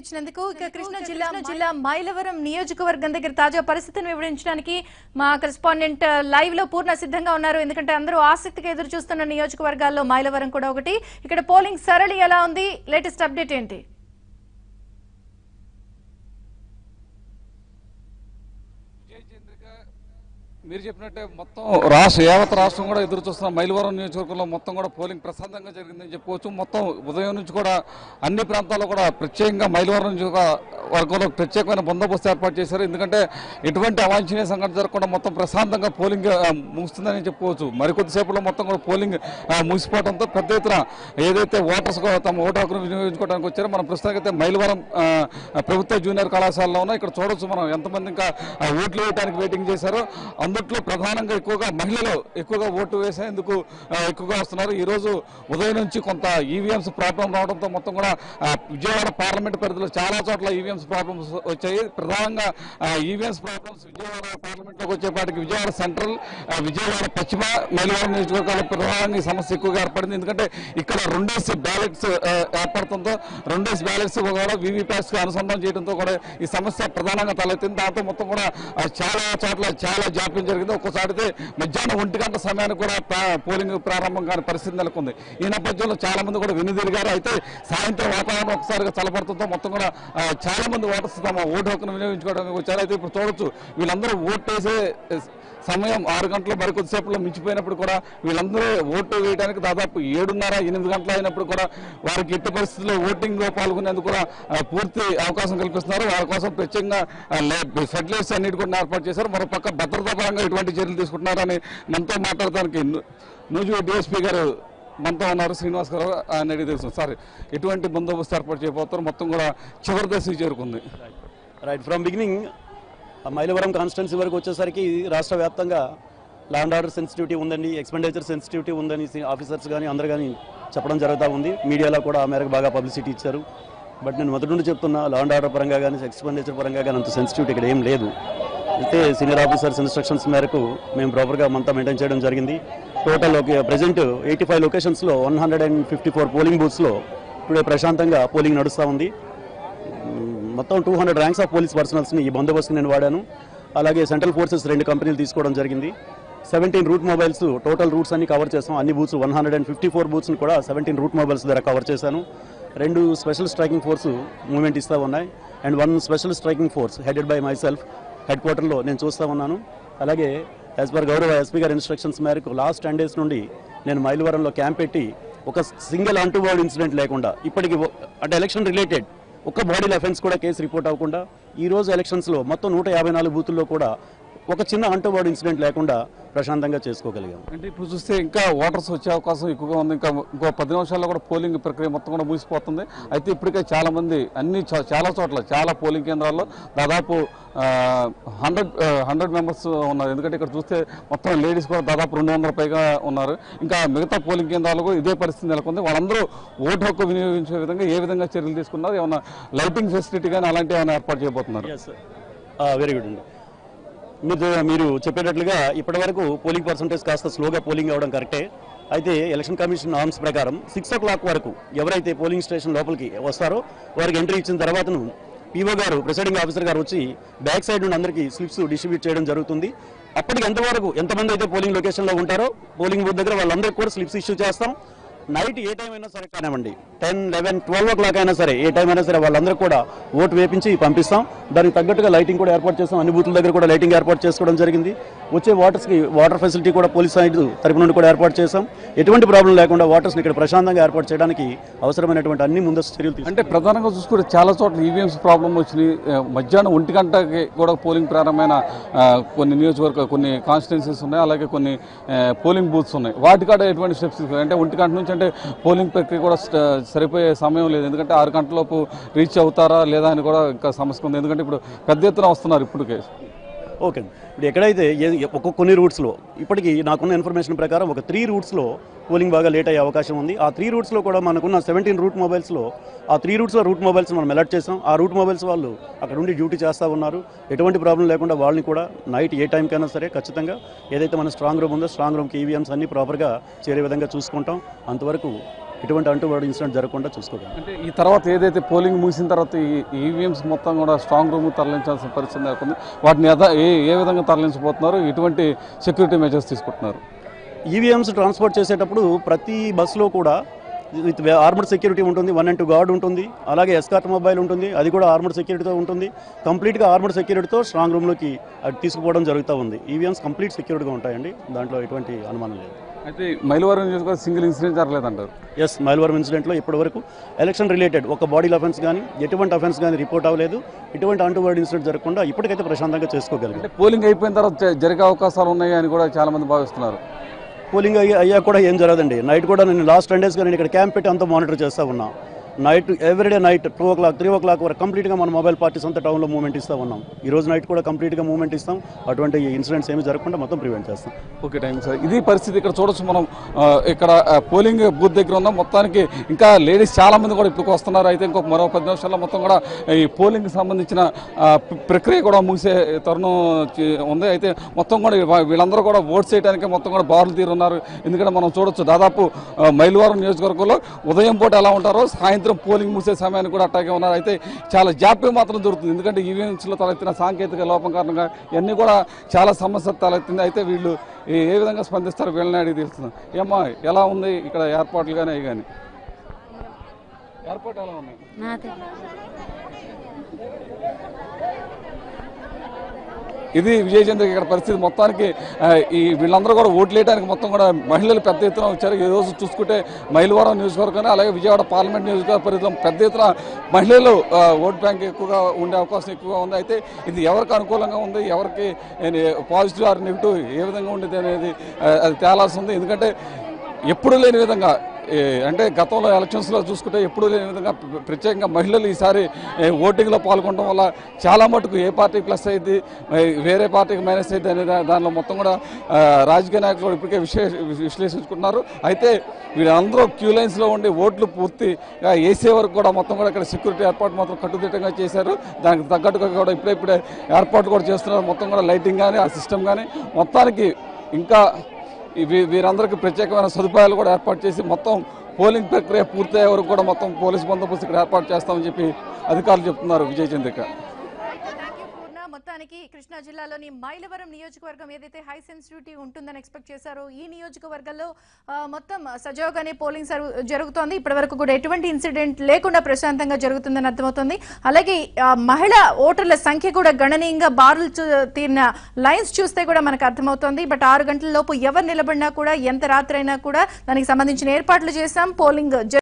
ఇచ్చినందుకు ఇక కృష్ణా జిల్లా జిల్లా మైలవరం నియోజకవర్గం దగ్గర తాజా పరిస్థితిని వివరించడానికి మా కరెస్పాండెంట్ లైవ్ లో పూర్ణ సిద్ధంగా ఉన్నారు ఎందుకంటే అందరూ ఆసక్తిగా ఎదురు చూస్తున్న నియోజకవర్గాల్లో మైలవరం కూడా ఒకటి ఇక్కడ పోలింగ్ సరళి ఎలా ఉంది లేటెస్ట్ అప్డేట్ ఏంటి మీరు చెప్పినట్టే మొత్తం రాష్ట్ర యావత్ రాష్ట్రం కూడా ఎదురు చూస్తున్న మైలవరం నియోజకవర్గంలో మొత్తం కూడా పోలింగ్ ప్రశాంతంగా జరిగిందని చెప్పుకోవచ్చు మొత్తం ఉదయం నుంచి కూడా అన్ని ప్రాంతాల్లో కూడా ప్రత్యేకంగా మైలవరం నియోజకవర్గంలో ప్రత్యేకమైన బందోబస్తు ఏర్పాటు చేశారు ఎందుకంటే ఎటువంటి అవాంఛనీయ సంఘటన జరగకుండా మొత్తం ప్రశాంతంగా పోలింగ్ ఆ, ముగుస్తుందని చెప్పుకోవచ్చు మరికొద్దిసేపట్లో మొత్తం కూడా పోలింగ్ ఆ, ముగిసిపోవడంతో పెద్ద ఎత్తున ఏదైతే ఓటర్స్ కూడా తమ ఓటు హక్కును వినియోగించుకోవడానికి వచ్చారో మనం ప్రస్తుతానికి అయితే మైలవరం ఆ, ప్రభుత్వ జూనియర్ కళాశాలలో ఉన్నాయి ఇక్కడ చూడొచ్చు మనం ఎంతమంది ఇంకా ఆ, ఓట్లు వేయడానికి వెయిటింగ్ చేశారో అందుట్లో ప్రధానంగా ఎక్కువగా మహిళలు ఎక్కువగా ఓటు వేసేందుకు ఆ, ఎక్కువగా వస్తున్నారు ఈ రోజు ఉదయం నుంచి కొంత ఈవీఎంస్ ప్రాబ్లం రావడంతో మొత్తం కూడా ఆ, విజయవాడ పార్లమెంట్ పరిధిలో చాలా చోట్ల ఈవీఎంస్ ప్రాబ్లమ్స్ వచ్చాయి ప్రధానంగా ఈవీఎంస్ ప్రాబ్లమ్స్ విజయవాడ పార్లమెంట్లోకి వచ్చేపాటికి విజయవాడ సెంట్రల్ ఆ, విజయవాడ పశ్చిమ మైలవరం నియోజకవర్గాల్లో ప్రధానంగా ఈ సమస్య ఎక్కువగా ఏర్పడింది ఎందుకంటే ఇక్కడ రెండేసి బ్యాలెట్స్ ఏర్పడటంతో రెండేసి బ్యాలెట్స్ కూడా వీవీప్యాట్స్ కి అనుసంధానం చేయడంతో కూడా ఈ సమస్య ప్రధానంగా తలెత్తింది దాంతో మొత్తం కూడా ఆ, చాలా చోట్ల చాలా జాప్యం జరిగింది ఒక్కోసారి అయితే మధ్యాహ్నం ఒంటి గంట సమయానికి కూడా ప్రా- పోలింగ్ ప్రారంభం కాని పరిస్థితి నెలకొంది ఈ నేపథ్యంలో చాలా మంది కూడా వెనుదిరిగారు అయితే సాయంత్రం వాతావరణం ఒకసారిగా చల్లబడుతుందో మొత్తం కూడా ఆ, చాలా మంది ఓటర్స్ తమ ఓటు హక్కును వినియోగించుకోవడానికి వచ్చారు అయితే ఇప్పుడు చూడొచ్చు వీళ్ళందరూ ఓటు వేసే సమయం ఆరు గంటల మరి కొద్దిసేపులో మించిపోయినప్పుడు కూడా వీళ్ళందరూ ఓటు వేయడానికి దాదాపు ఏడున్నర ఎనిమిది గంటలు అయినప్పుడు కూడా వారికి ఎట్టి పరిస్థితుల్లో ఓటింగ్ లో పాల్గొనేందుకు కూడా ఆ, పూర్తి అవకాశం కల్పిస్తున్నారు వాళ్ళ కోసం ప్రత్యేకంగా ఫెర్టిలైజర్స్ అన్నిటి కూడా ఏర్పాటు చేశారు మరో పక్క భద్రతా పరంగా ఇటువంటి చర్యలు తీసుకుంటున్నారని మనతో మాట్లాడడానికి నూజు డిఎస్పీ గారు మనతో ఉన్నారు శ్రీనివాస్ గారు ఆయన అడిగి తెలుసు సార్ ఎటువంటి బందోబస్తు ఏర్పాటు చేయబోతారు మొత్తం కూడా చివరి దశకు చేరుకుంది right from beginning Mylavaram constituency వరకు వచ్చేసరికి రాష్ట్ర వ్యాప్తంగా ల్యాండ్ ఆర్డర్ సెన్సిటివిటీ ఉందండి ఎక్స్పెండిచర్ సెన్సిటివిటీ ఉందని ఆఫీసర్స్ కానీ అందరు కానీ చెప్పడం జరుగుతూ ఉంది మీడియాలో కూడా ఆ మేరకు బాగా పబ్లిసిటీ ఇచ్చారు బట్ నేను మొదటి నుండి చెప్తున్నా ల్యాండ్ ఆర్డర్ పరంగా కానీ ఎక్స్పెండిచర్ పరంగా కానీ అంత సెన్సిటివిటీ ఇక్కడ ఏం లేదు అయితే సీనియర్ ఆఫీసర్స్ ఇన్స్ట్రక్షన్స్ మేరకు మేము ప్రాపర్గా అంతా మెయింటైన్ చేయడం జరిగింది టోటల్ ఒక ప్రజెంట్ ఎయిటీ ఫైవ్ లొకేషన్స్లో one hundred and fifty four polling బూత్స్లో ఇప్పుడే ప్రశాంతంగా పోలింగ్ నడుస్తూ ఉంది మొత్తం two hundred ranks of police పర్సనల్స్ని ఈ బందోబస్తుని నేను వాడాను అలాగే సెంట్రల్ ఫోర్సెస్ రెండు కంపెనీలు తీసుకోవడం జరిగింది seventeen route mobiles total routes అన్ని కవర్ చేసాం అన్ని booths one hundred and fifty four బూత్స్ని కూడా సెవెంటీన్ రూట్ మొబైల్స్ ద్వారా కవర్ చేశాను రెండు స్పెషల్ స్ట్రైకింగ్ ఫోర్స్ మూవ్మెంట్ ఇస్తూ ఉన్నాయి and one special striking force headed by myself head క్వార్టర్లో నేను చూస్తూ ఉన్నాను అలాగే యాజ్ పర్ గౌరవ ఎస్పీ గారి ఇన్స్ట్రక్షన్స్ మేరకు లాస్ట్ టెన్ డేస్ నుండి నేను మైలవరంలో క్యాంప్ పెట్టి ఒక సింగిల్ అంటువర్డ్ ఇన్సిడెంట్ లేకుండా ఇప్పటికి ఒ- అంటే ఎలక్షన్ రిలేటెడ్ ఒక్క బాడీల అఫెన్స్ కూడా కేసు రిపోర్ట్ అవ్వకుండా ఈ రోజు ఎలక్షన్స్లో మొత్తం నూట యాభై నాలుగు బూతుల్లో కూడా ఒక చిన్న అంటువర్డ్ ఇన్సిడెంట్ లేకుండా ప్రశాంతంగా చేసుకోగలిగాం అంటే ఇప్పుడు చూస్తే ఇంకా ఓటర్స్ వచ్చే అవకాశం ఎక్కువగా ఉంది ఇంకా ఇంకో పది నిమిషాల్లో కూడా పోలింగ్ ప్రక్రియ మొత్తం కూడా ముగిసిపోతుంది అయితే ఇప్పటికే చాలా మంది అన్ని చో- చాలా చోట్ల చాలా పోలింగ్ కేంద్రాల్లో దాదాపు హండ్రెడ్ హండ్రెడ్ మెంబర్స్ ఉన్నారు ఎందుకంటే ఇక్కడ చూస్తే మొత్తం లేడీస్ కూడా దాదాపు రెండు వందల పైగా ఉన్నారు ఇంకా మిగతా పోలింగ్ కేంద్రాలు కూడా ఇదే పరిస్థితి నెలకొంది వాళ్ళందరూ ఓటు హక్కు వినియోగించే విధంగా ఏ విధంగా చర్యలు తీసుకున్నారు ఏమైనా లైటింగ్ ఫెసిలిటీ కానీ అలాంటివి ఏమైనా ఏర్పాటు చేయబోతున్నారు వెరీ గుడ్ అండి మీరు మీరు చెప్పేటట్లుగా ఇప్పటివరకు పోలింగ్ పర్సంటేజ్ కాస్త స్లోగా పోలింగ్ అవ్వడం కరెక్టే అయితే ఎలక్షన్ కమిషన్ నార్మ్స్ ప్రకారం సిక్స్ ఓ క్లాక్ వరకు ఎవరైతే పోలింగ్ స్టేషన్ లోపలికి వస్తారో వారికి ఎంట్రీ ఇచ్చిన తర్వాతను పీఓ గారు ప్రిసైడింగ్ ఆఫీసర్ గారు వచ్చి బ్యాక్ సైడ్ నుండి అందరికీ స్లిప్స్ డిస్ట్రిబ్యూట్ చేయడం జరుగుతుంది అప్పటికి ఎంతవరకు ఎంతమంది అయితే పోలింగ్ లొకేషన్లో ఉంటారో పోలింగ్ బూత్ దగ్గర వాళ్ళందరికీ కూడా స్లిప్స్ ఇష్యూ చేస్తాం నైట్ ఏ టైం అయినా సరే కానివ్వండి ten eleven twelve o'clock అయినా సరే ఏ టైం అయినా సరే వాళ్ళందరూ కూడా ఓటు వేపించి పంపిస్తాం దానికి తగ్గట్టుగా లైటింగ్ కూడా ఏర్పాటు చేస్తాం అన్ని బూతుల దగ్గర కూడా లైటింగ్ ఏర్పాటు చేసుకోవడం జరిగింది వచ్చే వాటర్స్కి వాటర్ ఫెసిలిటీ కూడా పోలీస్ సైడ్ తరపు నుండి కూడా ఏర్పాటు చేశాం ఎటువంటి ప్రాబ్లం లేకుండా వాటర్స్ని ఇక్కడ ప్రశాంతంగా ఏర్పాటు చేయడానికి అవసరమైనటువంటి అన్ని ముందస్తు చర్యలు తీసుకుంటాం అంటే ప్రధానంగా చూసుకుంటే చాలా చోట్ల ఈవీఎంస్ ప్రాబ్లం వచ్చినాయి ఆ, మధ్యాహ్నం ఒంటి గంటకి కూడా పోలింగ్ ప్రారంభమైన ఆ, కొన్ని నియోజకవర్గ కొన్ని కాన్స్టిట్యున్సీస్ ఉన్నాయి అలాగే కొన్ని ఆ, పోలింగ్ బూత్స్ ఉన్నాయి వాటి కాడ ఎటువంటి స్టెప్స్ తీసుకోవాలి అంటే ఒంటి గంట నుంచి అంటే పోలింగ్ ప్రక్రియ కూడా స్ట- సరిపోయే సమయం లేదు ఎందుకంటే ఆరు గంటలలోపు రీచ్ అవుతారా లేదా అని కూడా ఇంకా సమస్య ఉంది ఎందుకంటే ఇప్పుడు పెద్ద ఎత్తున వస్తున్నారు ఇప్పటికే ఓకే ఇప్పుడు ఎక్కడైతే ఏ- ఒక్కొక్క కొన్ని రూట్స్లో ఇప్పటికీ నాకున్న ఇన్ఫర్మేషన్ ప్రకారం ఒక త్రీ రూట్స్లో పోలింగ్ బాగా లేట్ అయ్యే అవకాశం ఉంది ఆ త్రీ రూట్స్లో కూడా మనకున్న సెవెంటీన్ రూట్ మొబైల్స్లో ఆ త్రీ రూట్స్లో రూట్ మొబైల్స్ మనం అలర్ట్ చేసాం ఆ రూట్ మొబైల్స్ వాళ్ళు అక్కడ ఉండి డ్యూటీ చేస్తూ ఉన్నారు ఎటువంటి ప్రాబ్లం లేకుండా వాళ్ళని కూడా నైట్ ఏ టైంకైనా సరే ఖచ్చితంగా ఏదైతే మన స్ట్రాంగ్ రూమ్ ఉందో స్ట్రాంగ్ రూమ్కి ఈవీఎంస్ అన్ని ప్రాపర్గా చేరే విధంగా చూసుకుంటాం అంతవరకు ఎటువంటి అంటువాడు ఇన్సిడెంట్ జరగకుండా చూసుకోగలం అంటే ఈ తర్వాత ఏదైతే పోలింగ్ ముగిసిన తర్వాత ఈ ఈవీఎంస్ మొత్తం కూడా స్ట్రాంగ్ రూమ్ తరలించాల్సిన పరిస్థితి నెలకొంది వాటిని యథా ఏ ఏ విధంగా తరలించబోతున్నారు ఎటువంటి సెక్యూరిటీ మెజర్స్ తీసుకుంటున్నారు ఈవీఎంస్ ట్రాన్స్పోర్ట్ చేసేటప్పుడు ప్రతి బస్సులో కూడా విత్ ఆర్మర్డ్ సెక్యూరిటీ ఉంటుంది వన్ అండ్ టూ గార్డ్ ఉంటుంది అలాగే ఎస్కార్ట్ మొబైల్ ఉంటుంది అది కూడా ఆర్మర్డ్ సెక్యూరిటీతో ఉంటుంది కంప్లీట్గా ఆర్మర్డ్ సెక్యూరిటీతో స్ట్రాంగ్ రూమ్లోకి అది తీసుకుపోవడం జరుగుతూ ఉంది ఈవీఎంస్ కంప్లీట్ సెక్యూరిటీగా ఉంటాయండి దాంట్లో ఎటువంటి అనుమానం లేదు అయితే మైలవరం నియోజకవర్గం సింగిల్ ఇన్సిడెంట్ జరగలేదంటారు ఎస్ మైల్వరం ఇన్సిడెంట్లో ఇప్పటివరకు ఎలక్షన్ రిలేటెడ్ ఒక బాడీ అఫెన్స్ కానీ ఎటువంటి అఫెన్స్ కానీ రిపోర్ట్ అవ్వలేదు ఎటువంటి అంటువర్డ్ ఇన్సిడెంట్ జరగకుండా ఇప్పటికైతే ప్రశాంతంగా చేసుకోగలిగాం అంటే పోలింగ్ అయిపోయిన తర్వాత జ- జరిగే అవకాశాలు ఉన్నాయి అని కూడా చాలా మంది భావిస్తున్నారు పోలింగ్ అయ్యి అయ్యా కూడా ఏం జరగదండి నైట్ కూడా నేను లాస్ట్ టెన్ డేస్గా నేను ఇక్కడ క్యాంప్ పెట్టి అంతా మానిటర్ చేస్తూ ఉన్నా night everyday night two o'clock three o'clock వరకు కంప్లీట్గా మన మొబైల్ పార్టీస్ అంతా టౌన్లో మూవ్మెంట్ ఇస్తూ ఉన్నాం ఈ రోజు నైట్ కూడా కంప్లీట్గా మూవ్మెంట్ ఇస్తాం అటువంటి ఇన్సిడెంట్స్ ఏమి జరగకుండా మొత్తం ప్రివెంట్ చేస్తాం ఓకే థ్యాంక్ సార్ ఇది పరిస్థితి ఇక్కడ చూడొచ్చు మనం ఆ, ఇక్కడ ఆ, పోలింగ్ బూత్ దగ్గర ఉన్నాం మొత్తానికి ఇంకా లేడీస్ చాలా మంది కూడా ఇప్పుడు వస్తున్నారు అయితే ఇంకొక మరో పది నిమిషాల్లో మొత్తం కూడా ఈ పోలింగ్ సంబంధించిన ఆ, ప్ర- ప్రక్రియ కూడా ముగిసే తరుణం చి- ఉంది అయితే మొత్తం కూడా వా- వీళ్ళందరూ కూడా ఓట్స్ చేయడానికి మొత్తం కూడా బారులు తీరున్నారు ఎందుకంటే మనం చూడొచ్చు దాదాపు ఆ, మైలవరం నియోజకవర్గంలో ఉదయం పూట ఎలా ఉంటారో సాయంత్రం పోలింగ్ ముగిసే సమయానికి కూడా అట్టాగే ఉన్నారు అయితే చాలా జాప్యం మాత్రం దొరుకుతుంది ఎందుకంటే ఈవీఎంస్లో తలెత్తిన సాంకేతిక లోపం కారణంగా ఇవన్నీ కూడా చాలా సమస్య తలెత్తింది అయితే వీళ్ళు ఏ ఏ విధంగా స్పందిస్తారు వీళ్ళని అడిగి తెలుస్తుంది ఏమ్మా ఎలా ఉంది ఇక్కడ ఏర్పాట్లు కానీ అవి కానీ ఏర్పాటు ఎలా ఉన్నాయి నాదే ఇది విజయచంద్ర ఇక్కడ పరిస్థితి మొత్తానికి ఆ, ఈ వీళ్ళందరూ కూడా ఓట్లు వేయడానికి మొత్తం కూడా మహిళలు పెద్ద ఎత్తున వచ్చారు ఈ రోజు చూసుకుంటే మైలవరం నియోజకవర్గం అలాగే విజయవాడ పార్లమెంట్ నియోజకవర్గ పరిధిలో పెద్ద ఎత్తున మహిళలు ఆ, ఓట్ బ్యాంక్ ఎక్కువగా ఉండే అవకాశం ఎక్కువగా ఉంది అయితే ఇది ఎవరికి అనుకూలంగా ఉంది ఎవరికి పాజిటివ్ ఆర్ నెగిటివ్ ఏ విధంగా ఉండేది అనేది ఆ, అది తేలాల్సి ఉంది ఎందుకంటే ఎప్పుడు లేని విధంగా ఏ, అంటే గతంలో ఎలక్షన్స్లో చూసుకుంటే ఎప్పుడు లేని విధంగా ప్ర- ప్రత్యేకంగా మహిళలు ఈసారి ఏ, ఓటింగ్లో పాల్గొనడం వల్ల చాలా మటుకు ఏ పార్టీ ప్లస్ అయింది వేరే పార్టీకి మైనస్ అయింది అనే దా- దానిలో మొత్తం కూడా ఆ, రాజకీయ నాయకులు కూడా ఇప్పటికే విశ్లే విశ్లేషించుకుంటున్నారు అయితే వీళ్ళందరూ క్యూ లైన్స్లో ఉండి ఓట్లు పూర్తిగా వేసే వరకు కూడా మొత్తం కూడా ఇక్కడ సెక్యూరిటీ ఏర్పాటు మాత్రం కట్టుదిట్టంగా చేశారు దానికి తగ్గట్టుగా కూడా ఇప్పుడే ఏర్పాటు కూడా చేస్తున్నారు మొత్తం కూడా లైటింగ్ కానీ ఆ సిస్టమ్ కానీ మొత్తానికి ఇంకా ఈ వీ- వీరందరికీ ప్రత్యేకమైన సదుపాయాలు కూడా ఏర్పాటు చేసి మొత్తం పోలింగ్ ప్రక్రియ పూర్తయ్యే వరకు కూడా మొత్తం పోలీస్ బందోబస్తు ఇక్కడ ఏర్పాటు చేస్తామని చెప్పి అధికారులు చెప్తున్నారు విజయ్ చంద్రిక థ్యాంక్ యూ పూర్ణ మొత్తానికి కృష్ణా జిల్లాలోని మైలవరం నియోజకవర్గం ఏదైతే హై సెన్సిటివిటీ ఉంటుందని ఎక్స్పెక్ట్ చేశారో ఈ నియోజకవర్గంలో ఆ, మొత్తం సజావుగానే పోలింగ్ సర్వ్ జరుగుతోంది ఇప్పటి వరకు కూడా ఎటువంటి ఇన్సిడెంట్ లేకుండా ప్రశాంతంగా జరుగుతుందని అర్థమవుతుంది అలాగే ఆ, మహిళా ఓటర్ల సంఖ్య కూడా గణనీయంగా బారులు చూ- తీరిన లైన్స్ చూస్తే కూడా మనకు అర్థమవుతోంది బట్ ఆరు గంటల లోపు ఎవరు నిలబడినా కూడా ఎంత రాత్రి అయినా కూడా దానికి సంబంధించిన ఏర్పాట్లు చేశాం పోలింగ్ జ-